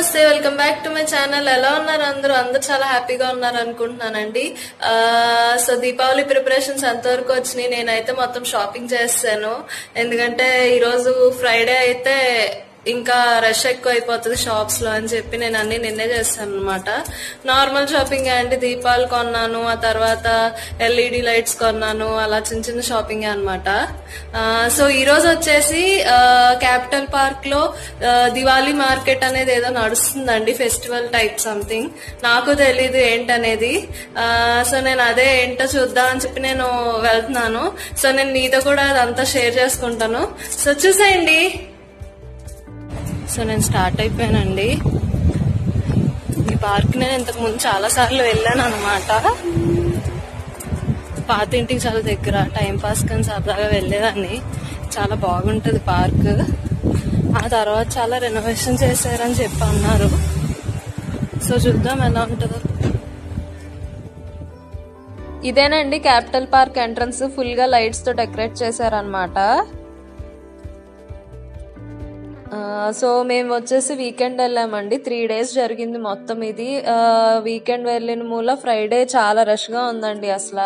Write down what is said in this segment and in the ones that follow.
నమస్తే welcome back to my channel ఎలా ఉన్నారు అందరూ అందరూ చాలా హ్యాపీగా ఉన్నారు అనుకుంటున్నానండి ఆ, సో దీపావళి ప్రిపరేషన్స్ ఎంతవరకు వచ్చినాయి నేనైతే మొత్తం షాపింగ్ చేస్తాను ఎందుకంటే ఈరోజు ఫ్రైడే అయితే ఇంకా రష్ ఎక్కువ అయిపోతుంది షాప్స్ లో అని చెప్పి నేను అన్ని నిన్నే చేస్తాను అనమాట నార్మల్ షాపింగ్ అంటే దీపాలు కొన్నాను ఆ తర్వాత ఎల్ఈడి లైట్స్ కొన్నాను అలా చిన్న చిన్న షాపింగ్ అనమాట సో ఈ రోజు వచ్చేసి క్యాపిటల్ పార్క్ లో ఆ, దివాళీ మార్కెట్ అనేది ఏదో నడుస్తుందండి ఫెస్టివల్ టైప్ సంథింగ్ నాకు తెలీదు ఏంటనేది ఆ, సో నేను అదే ఏంటో చూద్దాం అని చెప్పి నేను వెళ్తున్నాను సో నేను నీతో కూడా అదంతా షేర్ చేసుకుంటాను సో చూసేయండి సో నేను స్టార్ట్ అయిపోయానండి ఈ పార్క్ నేను ఇంతకు ముందు చాలా సార్లు వెళ్ళాను అనమాట పాత ఇంటికి చాలా దగ్గర టైం పాస్ కానీ సరదాగా వెళ్ళేదాన్ని చాలా బాగుంటది పార్క్ ఆ తర్వాత చాలా రెనోవేషన్ చేశారని చెప్పి అన్నారు సో చూద్దాం ఎలా ఉంటుందో ఇదేనండి క్యాపిటల్ పార్క్ ఎంట్రన్స్ ఫుల్ గా లైట్స్ తో డెకరేట్ చేశారనమాట ఆ, సో మేము వచ్చేసి వీకెండ్ వెళ్ళామండి త్రీ డేస్ జరిగింది మొత్తం ఇది ఆ, వీకెండ్ వెళ్ళిన మూల ఫ్రైడే చాలా రష్ గా ఉందండి అసలు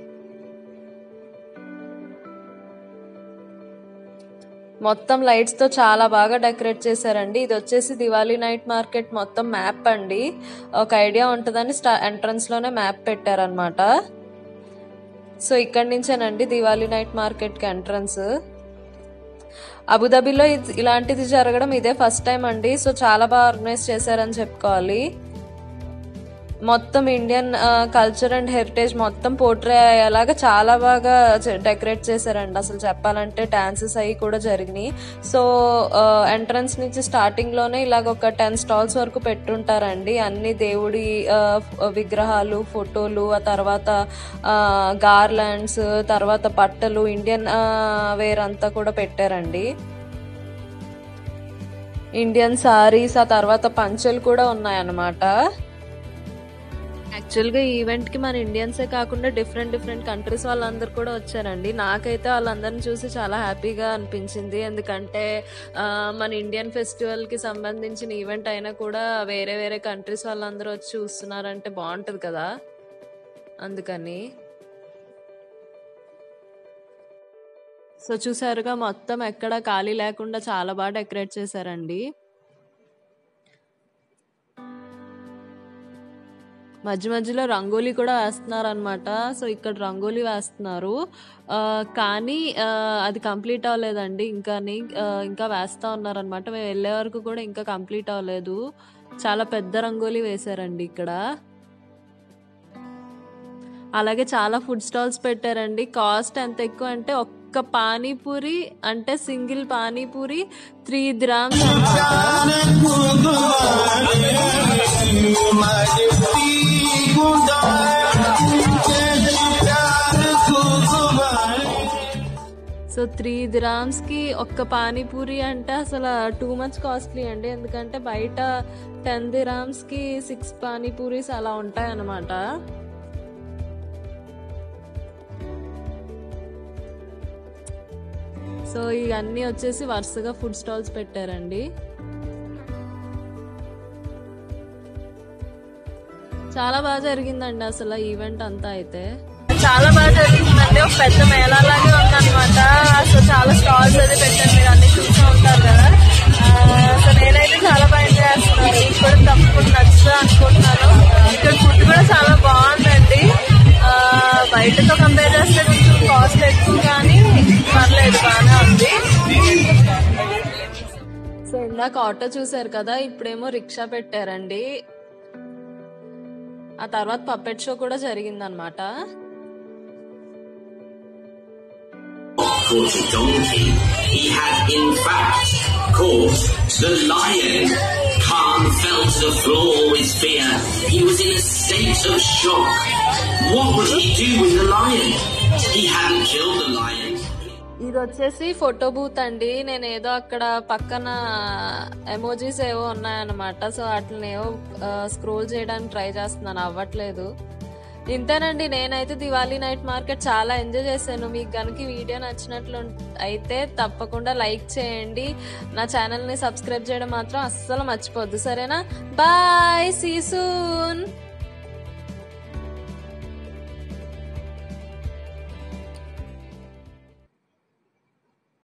మొత్తం లైట్స్ తో చాలా బాగా డెకరేట్ చేశారండి ఇది వచ్చేసి దివాళీ నైట్ మార్కెట్ మొత్తం మ్యాప్ అండి ఒక ఐడియా ఉంటుందని స్టా ఎంట్రన్స్ లోనే మ్యాప్ పెట్టారనమాట సో ఇక్కడి నుంచేనండి దివాళీ నైట్ మార్కెట్ కి ఎంట్రన్స్ అబుదాబిలో ఇది- ఇలాంటిది జరగడం ఇదే ఫస్ట్ టైం అండి సో చాలా బాగా ఆర్గనైజ్ చేశారని చెప్పుకోవాలి మొత్తం ఇండియన్ కల్చర్ అండ్ హెరిటేజ్ మొత్తం పోర్ట్రే అయ్యేలాగా చాలా బాగా డెకరేట్ చేశారండి అసలు చెప్పాలంటే డాన్సెస్ అవి కూడా జరిగినాయి సో ఎంట్రన్స్ నుంచి స్టార్టింగ్ లోనే ఇలాగ ఒక టెన్ స్టాల్స్ వరకు పెట్టుంటారండి అన్ని దేవుడి ఆ, విగ్రహాలు ఫోటోలు ఆ తర్వాత గార్లాండ్స్ తర్వాత బట్టలు ఇండియన్ వేర్ అంతా కూడా పెట్టారండి ఇండియన్ సారీస్ ఆ తర్వాత పంచెలు కూడా ఉన్నాయన్నమాట యాక్చువల్గా ఈ ఈవెంట్ కి మన ఇండియన్సే కాకుండా డిఫరెంట్ డిఫరెంట్ కంట్రీస్ వాళ్ళందరూ కూడా వచ్చారండి నాకైతే వాళ్ళందరిని చూసి చాలా హ్యాపీగా అనిపించింది ఎందుకంటే ఆ, మన ఇండియన్ ఫెస్టివల్ కి సంబంధించిన ఈవెంట్ అయినా కూడా వేరే వేరే కంట్రీస్ వాళ్ళందరూ వచ్చి చూస్తున్నారంటే బాగుంటది కదా అందుకని సో చూసారుగా మొత్తం ఎక్కడ ఖాళీ లేకుండా చాలా బాగా డెకరేట్ చేశారండి మధ్య మధ్యలో రంగోలీ కూడా వేస్తున్నారు అనమాట సో ఇక్కడ రంగోలీ వేస్తున్నారు ఆ, కానీ ఆ, అది కంప్లీట్ అవ్వలేదండి ఇంకా ఇంకా వేస్తా ఉన్నారనమాట మేము వెళ్ళే వరకు కూడా ఇంకా కంప్లీట్ అవ్వలేదు చాలా పెద్ద రంగోలీ వేశారండి ఇక్కడ అలాగే చాలా ఫుడ్ స్టాల్స్ పెట్టారండి కాస్ట్ ఎంత ఎక్కువ అంటే ఒక్క పానీపూరి అంటే single panipuri three grams so three grams కి ఒక్క పానీపూరి అంటే అసలు టూ మచ్ కాస్ట్లీ అండి ఎందుకంటే బయట టెన్ గ్రామ్స్ కి సిక్స్ పానీపూరీస్ అలా ఉంటాయి అన్నమాట సో ఇవన్నీ వచ్చేసి వరుసగా ఫుడ్ స్టాల్స్ పెట్టారండి చాలా బాగా జరిగిందండి అసలు ఈవెంట్ అంతా అయితే చాలా బాగా జరిగిందండి ఒక పెద్ద మేళా లాగే ఉందన్నమాట సో చాలా స్టాల్స్ అది పెట్టారు మీరు అన్ని చూస్తూ ఉంటారు కదా ఆ, సో నేనైతే చాలా బాగా ఎంజాయ్ చేస్తున్నాను మీకు కూడా తప్పకుండా నచ్చుతుంది అనుకుంటున్నాను ఇక్కడ ఫుడ్ కూడా చాలా బాగుందండి ఆ, బయటతో కంపేర్ చేస్తే కొంచెం కాస్ట్ ఎక్కువ కానీ పర్లేదు బాగానే ఉంది సో ఇందాక ఆటో చూసారు కదా ఇప్పుడేమో రిక్షా పెట్టారండి ఆ తర్వాత పప్పెట్ షో కూడా జరిగిందనమాట caught a donkey. He had, in fact, caught the lion. Khan fell to the floor with fear. He was in a state of shock. What would he do with the lion? He hadn't killed the lion. ఇది వచ్చేసి photo booth అండి నేను ఏదో అక్కడ పక్కన emojis ఏవో ఉన్నాయన్నమాట so వాటిని ఏవో స్క్రోల్ చేయడానికి ట్రై చేస్తున్నాను అవ్వట్లేదు ఇంతేనండి నేనైతే దివాళీ నైట్ మార్కెట్ చాలా ఎంజాయ్ చేశాను మీకు కనుక ఈ వీడియో నచ్చినట్లు అయితే తప్పకుండా లైక్ చేయండి నా ఛానల్ని సబ్స్క్రైబ్ చేయడం మాత్రం అస్సలు మర్చిపోద్దు సరేనా బాయ్ సీ సూన్